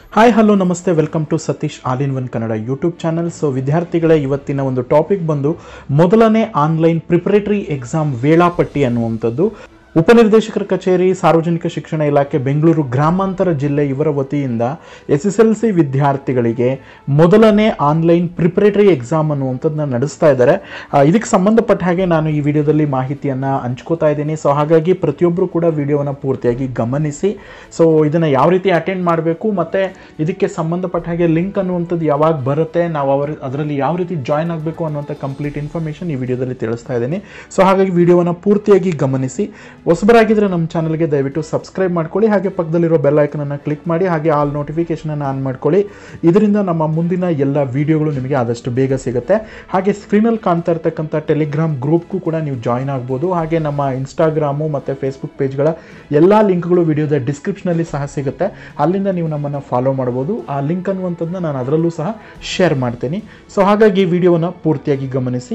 hi hello ನಮಸ್ತೆ welcome to Satish all in one Kannada YouTube channel so ವಿದ್ಯಾರ್ಥಿಗಳ ಇವತ್ತಿನ ಒಂದು ಟಾಪಿಕ್ ಬಂದು ಮೊದಲನೇ ಆನ್ಲೈನ್ ಪ್ರಿಪರೇಟರಿ ಎಕ್ಸಾಮ್ ವೇಳಾಪಟ್ಟಿ ಅನ್ನುವಂಥದ್ದು ಉಪನಿರ್ದೇಶಕರ ಕಚೇರಿ ಸಾರ್ವಜನಿಕ ಶಿಕ್ಷಣ ಇಲಾಖೆ ಬೆಂಗಳೂರು ಗ್ರಾಮಾಂತರ ಜಿಲ್ಲೆ ಇವರ ವತಿಯಿಂದ ಎಸ್ ಎಸ್ ಎಲ್ ಸಿ ವಿದ್ಯಾರ್ಥಿಗಳಿಗೆ ಮೊದಲನೇ ಆನ್ಲೈನ್ ಪ್ರಿಪರೇಟರಿ ಎಕ್ಸಾಮ್ ಅನ್ನುವಂಥದ್ದನ್ನ ನಡೆಸ್ತಾ ಇದ್ದಾರೆ ಆ, ಇದಕ್ಕೆ ಸಂಬಂಧಪಟ್ಟ ಹಾಗೆ ನಾನು ಈ ವಿಡಿಯೋದಲ್ಲಿ ಮಾಹಿತಿಯನ್ನು ಹಂಚ್ಕೋತಾ ಇದ್ದೀನಿ ಸೊ ಹಾಗಾಗಿ ಪ್ರತಿಯೊಬ್ಬರು ಕೂಡ ವಿಡಿಯೋವನ್ನು ಪೂರ್ತಿಯಾಗಿ ಗಮನಿಸಿ ಸೊ ಇದನ್ನು ಯಾವ ರೀತಿ ಅಟೆಂಡ್ ಮಾಡಬೇಕು ಮತ್ತು ಇದಕ್ಕೆ ಸಂಬಂಧಪಟ್ಟ ಹಾಗೆ ಲಿಂಕ್ ಅನ್ನುವಂಥದ್ದು ಯಾವಾಗ ಬರುತ್ತೆ ನಾವು ಅವರ ಅದರಲ್ಲಿ ಯಾವ ರೀತಿ ಜಾಯ್ನ್ ಆಗಬೇಕು ಅನ್ನುವಂಥ ಕಂಪ್ಲೀಟ್ ಇನ್ಫಾರ್ಮೇಷನ್ ಈ ವಿಡಿಯೋದಲ್ಲಿ ತಿಳಿಸ್ತಾ ಇದ್ದೀನಿ ಸೊ ಹಾಗಾಗಿ ವಿಡಿಯೋವನ್ನು ಪೂರ್ತಿಯಾಗಿ ಗಮನಿಸಿ ಹೊಸಬರಾಗಿದ್ದರೆ ನಮ್ಮ ಚಾನಲ್ಗೆ ದಯವಿಟ್ಟು ಸಬ್ಸ್ಕ್ರೈಬ್ ಮಾಡ್ಕೊಳ್ಳಿ ಹಾಗೆ ಪಕ್ಕದಲ್ಲಿರೋ ಬೆಲ್ ಐಕನನ್ನು ಕ್ಲಿಕ್ ಮಾಡಿ ಹಾಗೆ ಆಲ್ ನೋಟಿಫಿಕೇಷನನ್ನು ಆನ್ ಮಾಡ್ಕೊಳ್ಳಿ ಇದರಿಂದ ನಮ್ಮ ಮುಂದಿನ ಎಲ್ಲ ವಿಡಿಯೋಗಳು ನಿಮಗೆ ಆದಷ್ಟು ಬೇಗ ಸಿಗುತ್ತೆ ಹಾಗೆ ಸ್ಕ್ರೀನಲ್ಲಿ ಕಾಣ್ತಾ ಇರ್ತಕ್ಕಂಥ ಟೆಲಿಗ್ರಾಮ್ ಗ್ರೂಪ್ಗೂ ಕೂಡ ನೀವು ಜಾಯ್ನ್ ಆಗ್ಬೋದು ಹಾಗೆ ನಮ್ಮ ಇನ್ಸ್ಟಾಗ್ರಾಮು ಮತ್ತು ಫೇಸ್ಬುಕ್ ಪೇಜ್ಗಳ ಎಲ್ಲ ಲಿಂಕ್ಗಳು ವಿಡಿಯೋದ ಡಿಸ್ಕ್ರಿಪ್ಷನಲ್ಲಿ ಸಹ ಸಿಗುತ್ತೆ ಅಲ್ಲಿಂದ ನೀವು ನಮ್ಮನ್ನು ಫಾಲೋ ಮಾಡ್ಬೋದು ಆ ಲಿಂಕ್ ಅನ್ನುವಂಥದ್ದನ್ನ ನಾನು ಅದರಲ್ಲೂ ಸಹ ಶೇರ್ ಮಾಡ್ತೀನಿ ಸೊ ಹಾಗಾಗಿ ವಿಡಿಯೋವನ್ನು ಪೂರ್ತಿಯಾಗಿ ಗಮನಿಸಿ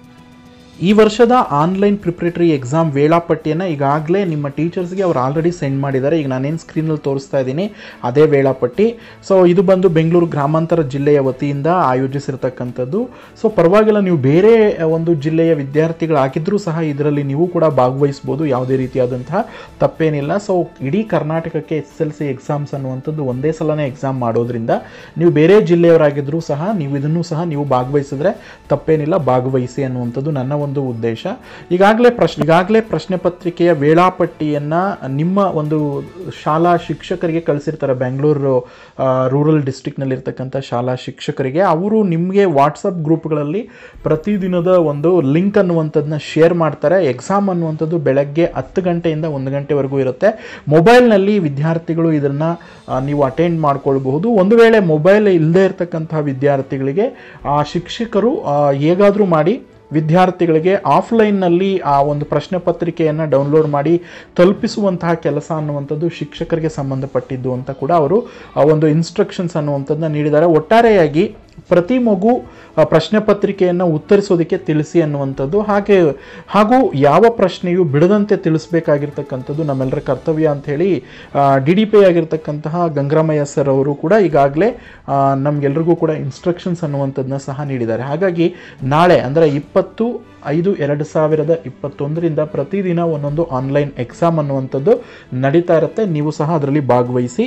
ಈ ವರ್ಷದ ಆನ್ಲೈನ್ ಪ್ರಿಪ್ರೇಟರಿ ಎಕ್ಸಾಮ್ ವೇಳಾಪಟ್ಟಿಯನ್ನು ಈಗಾಗಲೇ ನಿಮ್ಮ ಟೀಚರ್ಸ್ಗೆ ಅವ್ರು ಆಲ್ರೆಡಿ ಸೆಂಡ್ ಮಾಡಿದ್ದಾರೆ ಈಗ ನಾನೇನು ಸ್ಕ್ರೀನಲ್ಲಿ ತೋರಿಸ್ತಾ ಇದ್ದೀನಿ ಅದೇ ವೇಳಾಪಟ್ಟಿ ಸೊ ಇದು ಬಂದು ಬೆಂಗಳೂರು ಗ್ರಾಮಾಂತರ ಜಿಲ್ಲೆಯ ವತಿಯಿಂದ ಆಯೋಜಿಸಿರ್ತಕ್ಕಂಥದ್ದು ಸೊ ಪರವಾಗಿಲ್ಲ ನೀವು ಬೇರೆ ಒಂದು ಜಿಲ್ಲೆಯ ವಿದ್ಯಾರ್ಥಿಗಳಾಗಿದ್ದರೂ ಸಹ ಇದರಲ್ಲಿ ನೀವು ಕೂಡ ಭಾಗವಹಿಸ್ಬೋದು ಯಾವುದೇ ರೀತಿಯಾದಂತಹ ತಪ್ಪೇನಿಲ್ಲ ಸೊ ಇಡೀ ಕರ್ನಾಟಕಕ್ಕೆ ಎಸ್ ಎಲ್ ಸಿ ಎಕ್ಸಾಮ್ಸ್ ಅನ್ನುವಂಥದ್ದು ಒಂದೇ ಸಲನೇ ಎಕ್ಸಾಮ್ ಮಾಡೋದ್ರಿಂದ ನೀವು ಬೇರೆ ಜಿಲ್ಲೆಯವರಾಗಿದ್ದರೂ ಸಹ ನೀವು ಇದನ್ನು ಸಹ ನೀವು ಭಾಗವಹಿಸಿದ್ರೆ ತಪ್ಪೇನಿಲ್ಲ ಭಾಗವಹಿಸಿ ಅನ್ನುವಂಥದ್ದು ನನ್ನ ಒಂದು ಉದ್ದೇಶ ಈಗಾಗಲೇ ಪ್ರಶ್ನೆ ಈಗಾಗಲೇ ಪ್ರಶ್ನೆ ಪತ್ರಿಕೆಯ ವೇಳಾಪಟ್ಟಿಯನ್ನು ನಿಮ್ಮ ಒಂದು ಶಾಲಾ ಶಿಕ್ಷಕರಿಗೆ ಕಳಿಸಿರ್ತಾರೆ ಬೆಂಗಳೂರು ರೂರಲ್ ಡಿಸ್ಟಿಕ್ನಲ್ಲಿರ್ತಕ್ಕಂಥ ಶಾಲಾ ಶಿಕ್ಷಕರಿಗೆ ಅವರು ನಿಮಗೆ ವಾಟ್ಸಪ್ ಗ್ರೂಪ್ಗಳಲ್ಲಿ ಪ್ರತಿದಿನದ ಒಂದು ಲಿಂಕ್ ಅನ್ನುವಂಥದ್ದನ್ನ ಶೇರ್ ಮಾಡ್ತಾರೆ ಎಕ್ಸಾಮ್ ಅನ್ನುವಂಥದ್ದು ಬೆಳಗ್ಗೆ ಹತ್ತು ಗಂಟೆಯಿಂದ ಒಂದು ಗಂಟೆವರೆಗೂ ಇರುತ್ತೆ ಮೊಬೈಲ್ನಲ್ಲಿ ವಿದ್ಯಾರ್ಥಿಗಳು ಇದನ್ನು ನೀವು ಅಟೆಂಡ್ ಮಾಡ್ಕೊಳ್ಬಹುದು ಒಂದು ವೇಳೆ ಮೊಬೈಲ್ ಇಲ್ಲದೆ ಇರತಕ್ಕಂತಹ ವಿದ್ಯಾರ್ಥಿಗಳಿಗೆ ಆ ಶಿಕ್ಷಕರು ಆ, ಹೇಗಾದರೂ ಮಾಡಿ ವಿದ್ಯಾರ್ಥಿಗಳಿಗೆ ಆಫ್ಲೈನ್ನಲ್ಲಿ ಆ ಒಂದು ಪ್ರಶ್ನೆ ಪತ್ರಿಕೆಯನ್ನು ಡೌನ್ಲೋಡ್ ಮಾಡಿ ತಲುಪಿಸುವಂತಹ ಕೆಲಸ ಅನ್ನುವಂಥದ್ದು ಶಿಕ್ಷಕರಿಗೆ ಸಂಬಂಧಪಟ್ಟಿದ್ದು ಅಂತ ಕೂಡ ಅವರು ಆ ಒಂದು ಇನ್ಸ್ಟ್ರಕ್ಷನ್ಸ್ ಅನ್ನುವಂಥದ್ದನ್ನ ನೀಡಿದ್ದಾರೆ ಒಟ್ಟಾರೆಯಾಗಿ ಪ್ರತಿ ಮಗು ಆ ಪ್ರಶ್ನೆ ಪತ್ರಿಕೆಯನ್ನು ಉತ್ತರಿಸೋದಕ್ಕೆ ತಿಳಿಸಿ ಅನ್ನುವಂಥದ್ದು ಹಾಗೆ ಹಾಗೂ ಯಾವ ಪ್ರಶ್ನೆಯು ಬಿಡದಂತೆ ತಿಳಿಸ್ಬೇಕಾಗಿರ್ತಕ್ಕಂಥದ್ದು ನಮ್ಮೆಲ್ಲರ ಕರ್ತವ್ಯ ಅಂತ ಹೇಳಿ ಡಿ ಡಿ ಪಿ ಆಗಿರ್ತಕ್ಕಂತಹ ಗಂಗರಾಮಯ್ಯ ಸರ್ ಅವರು ಕೂಡ ಈಗಾಗಲೇ ನಮಗೆಲ್ರಿಗೂ ಕೂಡ ಇನ್ಸ್ಟ್ರಕ್ಷನ್ಸ್ ಅನ್ನುವಂಥದ್ದನ್ನ ಸಹ ನೀಡಿದ್ದಾರೆ ಹಾಗಾಗಿ ನಾಳೆ ಅಂದರೆ ಇಪ್ಪತ್ತು ಐದು ಎರಡು ಸಾವಿರದ ಇಪ್ಪತ್ತೊಂದರಿಂದ ಪ್ರತಿದಿನ ಒಂದೊಂದು ಆನ್ಲೈನ್ ಎಕ್ಸಾಮ್ ಅನ್ನುವಂಥದ್ದು ನಡೀತಾ ಇರುತ್ತೆ ನೀವು ಸಹ ಅದರಲ್ಲಿ ಭಾಗವಹಿಸಿ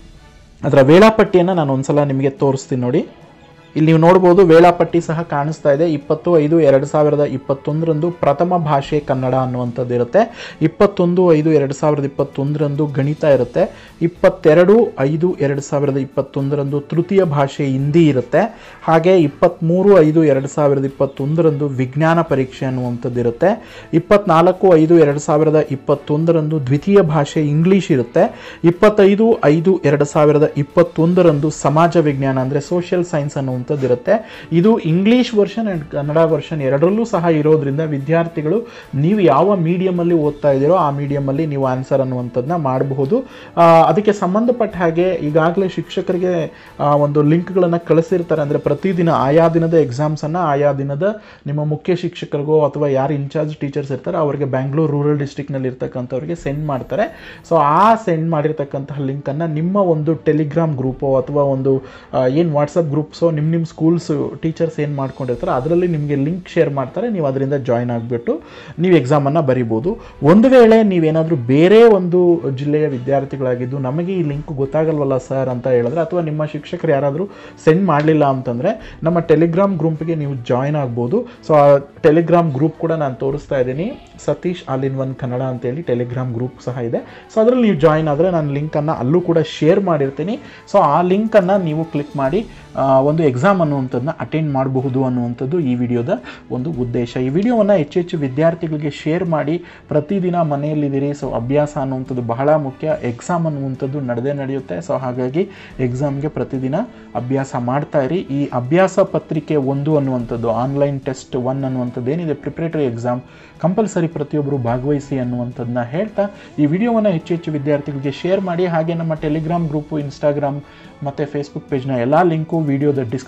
ಅದರ ವೇಳಾಪಟ್ಟಿಯನ್ನು ನಾನು ಒಂದ್ಸಲ ನಿಮಗೆ ತೋರಿಸ್ತೀನಿ ನೋಡಿ ಇಲ್ಲಿ ನೀವು ನೋಡ್ಬೋದು ವೇಳಾಪಟ್ಟಿ ಸಹ ಕಾಣಿಸ್ತಾ ಇದೆ ಇಪ್ಪತ್ತು ಐದು ಎರಡು ಸಾವಿರದ ಇಪ್ಪತ್ತೊಂದರಂದು ಪ್ರಥಮ ಭಾಷೆ ಕನ್ನಡ ಅನ್ನುವಂಥದ್ದು ಇರುತ್ತೆ ಇಪ್ಪತ್ತೊಂದು ಐದು ಎರಡು ಸಾವಿರದ ಇಪ್ಪತ್ತೊಂದರಂದು ಗಣಿತ ಇರುತ್ತೆ ಇಪ್ಪತ್ತೆರಡು ಐದು ಎರಡು ಸಾವಿರದ ಇಪ್ಪತ್ತೊಂದರಂದು ತೃತೀಯ ಭಾಷೆ ಹಿಂದಿ ಇರುತ್ತೆ ಹಾಗೆ ಇಪ್ಪತ್ತ್ಮೂರು ಐದು ಎರಡು ಸಾವಿರದ ಇಪ್ಪತ್ತೊಂದರಂದು ವಿಜ್ಞಾನ ಪರೀಕ್ಷೆ ಅನ್ನುವಂಥದ್ದು ಇರುತ್ತೆ ಇಪ್ಪತ್ನಾಲ್ಕು ಐದು ಎರಡು ಸಾವಿರದ ಇಪ್ಪತ್ತೊಂದರಂದು ದ್ವಿತೀಯ ಭಾಷೆ ಇಂಗ್ಲೀಷ್ ಇರುತ್ತೆ ಇಪ್ಪತ್ತೈದು ಐದು ಎರಡು ಸಾವಿರದ ಇಪ್ಪತ್ತೊಂದರಂದು ಸಮಾಜ ವಿಜ್ಞಾನ ಅಂದರೆ ಸೋಷಿಯಲ್ ಸೈನ್ಸ್ ಅನ್ನುವಂಥದ್ದು ಇರುತ್ತೆ ಇದು English version and Kannada version ಎರಡರಲ್ಲೂ ಸಹ ಇರೋದ್ರಿಂದ ವಿದ್ಯಾರ್ಥಿಗಳು ನೀವು ಯಾವ ಮೀಡಿಯಮಲ್ಲಿ ಓದ್ತಾ ಇದ್ದೀರೋ ಆ ಮೀಡಿಯಮಲ್ಲಿ ನೀವು ಆನ್ಸರ್ ಅನ್ನುವಂಥದ್ದನ್ನ ಮಾಡಬಹುದು ಆ, ಅದಕ್ಕೆ ಸಂಬಂಧಪಟ್ಟ ಹಾಗೆ ಈಗಾಗಲೇ ಶಿಕ್ಷಕರಿಗೆ ಆ, ಒಂದು ಲಿಂಕ್ಗಳನ್ನು ಕಳಿಸಿರ್ತಾರೆ ಅಂದರೆ ಪ್ರತಿದಿನ ಆಯಾ ದಿನದ ಎಕ್ಸಾಮ್ಸನ್ನು ಆಯಾ ದಿನದ ನಿಮ್ಮ ಮುಖ್ಯ ಶಿಕ್ಷಕರಿಗೋ ಅಥವಾ ಯಾರು ಇನ್ಚಾರ್ಜ್ ಟೀಚರ್ಸ್ ಇರ್ತಾರೆ ಅವರಿಗೆ ಬ್ಯಾಂಗ್ಳೂರು ರೂರಲ್ ಡಿಸ್ಟಿಕ್ನಲ್ಲಿ ಇರ್ತಕ್ಕಂಥವ್ರಿಗೆ ಸೆಂಡ್ ಮಾಡ್ತಾರೆ ಸೊ ಆ ಸೆಂಡ್ ಮಾಡಿರ್ತಕ್ಕಂತಹ ಲಿಂಕನ್ನು ನಿಮ್ಮ ಒಂದು ಟೆಲಿಗ್ರಾಮ್ ಗ್ರೂಪೋ ಅಥವಾ ಒಂದು ಏನು ವಾಟ್ಸಪ್ ಗ್ರೂಪ್ಸೋ ನಿಮ್ಮ ನಿಮ್ಮ ಸ್ಕೂಲ್ಸ್ ಟೀಚರ್ಸ್ ಏನು ಮಾಡ್ಕೊಂಡಿರ್ತಾರೆ ಅದರಲ್ಲಿ ನಿಮಗೆ ಲಿಂಕ್ ಶೇರ್ ಮಾಡ್ತಾರೆ ನೀವು ಅದರಿಂದ ಜಾಯ್ನ್ ಆಗಿಬಿಟ್ಟು ನೀವು ಎಕ್ಸಾಮನ್ನು ಬರಿಬೋದು ಒಂದು ವೇಳೆ ನೀವೇನಾದರೂ ಬೇರೆ ಒಂದು ಜಿಲ್ಲೆಯ ವಿದ್ಯಾರ್ಥಿಗಳಾಗಿದ್ದು ನಮಗೆ ಈ ಲಿಂಕ್ ಗೊತ್ತಾಗಲ್ವಲ್ಲ ಸರ್ ಅಂತ ಹೇಳಿದ್ರೆ ಅಥವಾ ನಿಮ್ಮ ಶಿಕ್ಷಕರು ಯಾರಾದರೂ ಸೆಂಡ್ ಮಾಡಲಿಲ್ಲ ಅಂತಂದರೆ ನಮ್ಮ ಟೆಲಿಗ್ರಾಮ್ ಗ್ರೂಪ್ಗೆ ನೀವು ಜಾಯ್ನ್ ಆಗ್ಬೋದು ಸೊ ಆ ಟೆಲಿಗ್ರಾಮ್ ಗ್ರೂಪ್ ಕೂಡ ನಾನು ತೋರಿಸ್ತಾ ಇದ್ದೀನಿ Satish all in one Kannada ಅಂತೇಳಿ ಟೆಲಿಗ್ರಾಮ್ ಗ್ರೂಪ್ ಸಹ ಇದೆ ಸೊ ಅದರಲ್ಲಿ ನೀವು ಜಾಯ್ನ್ ಆದರೆ ನಾನು ಲಿಂಕನ್ನು ಅಲ್ಲೂ ಕೂಡ ಶೇರ್ ಮಾಡಿರ್ತೀನಿ ಸೊ ಆ ಲಿಂಕನ್ನು ನೀವು ಕ್ಲಿಕ್ ಮಾಡಿ ಆ, ಒಂದು ಎಕ್ಸಾಮ್ ಅನ್ನುವಂಥದ್ದನ್ನ ಅಟೆಂಡ್ ಮಾಡಬಹುದು ಅನ್ನುವಂಥದ್ದು ಈ ವಿಡಿಯೋದ ಒಂದು ಉದ್ದೇಶ ಈ ವಿಡಿಯೋವನ್ನು ಹೆಚ್ಚು ಹೆಚ್ಚು ವಿದ್ಯಾರ್ಥಿಗಳಿಗೆ ಶೇರ್ ಮಾಡಿ ಪ್ರತಿದಿನ ಮನೆಯಲ್ಲಿದ್ದೀರಿ ಸೊ ಅಭ್ಯಾಸ ಅನ್ನುವಂಥದ್ದು ಬಹಳ ಮುಖ್ಯ ಎಕ್ಸಾಮ್ ಅನ್ನುವಂಥದ್ದು ನಡೆದೇ ನಡೆಯುತ್ತೆ ಸೊ ಹಾಗಾಗಿ ಎಕ್ಸಾಮ್ಗೆ ಪ್ರತಿದಿನ ಅಭ್ಯಾಸ ಮಾಡ್ತಾ ಇರಿ ಈ ಅಭ್ಯಾಸ ಪತ್ರಿಕೆ ಒಂದು ಅನ್ನುವಂಥದ್ದು ಆನ್ಲೈನ್ ಟೆಸ್ಟ್ ಒನ್ ಅನ್ನುವಂಥದ್ದು ಏನಿದೆ ಪ್ರಿಪ್ರೇಟರಿ ಎಕ್ಸಾಮ್ ಕಂಪಲ್ಸರಿ ಪ್ರತಿಯೊಬ್ಬರು ಭಾಗವಹಿಸಿ ಅನ್ನುವಂಥದ್ದನ್ನ ಹೇಳ್ತಾ ಈ ವಿಡಿಯೋವನ್ನು ಹೆಚ್ಚು ಹೆಚ್ಚು ವಿದ್ಯಾರ್ಥಿಗಳಿಗೆ ಶೇರ್ ಮಾಡಿ ಹಾಗೆ ನಮ್ಮ ಟೆಲಿಗ್ರಾಮ್ ಗ್ರೂಪು ಇನ್ಸ್ಟಾಗ್ರಾಮ್ ಮತ್ತು ಫೇಸ್ಬುಕ್ ಪೇಜ್ನ ಎಲ್ಲ ಲಿಂಕು ವಿಡಿಯೋದ ಡಿಸ್ಕ್ರಿಪ್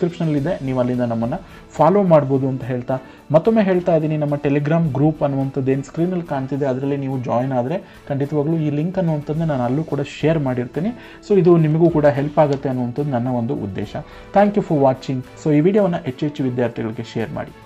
ಡಿಸ್ಕ್ರಿಪ್ಷನಲ್ಲಿದೆ ನೀವು ಅಲ್ಲಿಂದ ನಮ್ಮನ್ನು ಫಾಲೋ ಮಾಡ್ಬೋದು ಅಂತ ಹೇಳ್ತಾ ಮತ್ತೊಮ್ಮೆ ಹೇಳ್ತಾ ಇದ್ದೀನಿ ನಮ್ಮ ಟೆಲಿಗ್ರಾಮ್ ಗ್ರೂಪ್ ಅನ್ನುವಂಥದ್ದು ಏನು ಸ್ಕ್ರೀನಲ್ಲಿ ಕಾಣ್ತಿದೆ ಅದರಲ್ಲಿ ನೀವು ಜಾಯ್ನ್ ಆದರೆ ಖಂಡಿತವಾಗ್ಲೂ ಈ ಲಿಂಕ್ ಅನ್ನುವಂಥದ್ದನ್ನ ನಾನು ಅಲ್ಲೂ ಕೂಡ ಶೇರ್ ಮಾಡಿರ್ತೀನಿ ಸೊ ಇದು ನಿಮಗೂ ಕೂಡ ಹೆಲ್ಪ್ ಆಗುತ್ತೆ ಅನ್ನುವಂಥದ್ದು ನನ್ನ ಒಂದು ಉದ್ದೇಶ thank you for watching so ಈ ವಿಡಿಯೋವನ್ನು ಹೆಚ್ಚು ಹೆಚ್ಚು ವಿದ್ಯಾರ್ಥಿಗಳಿಗೆ ಶೇರ್ ಮಾಡಿ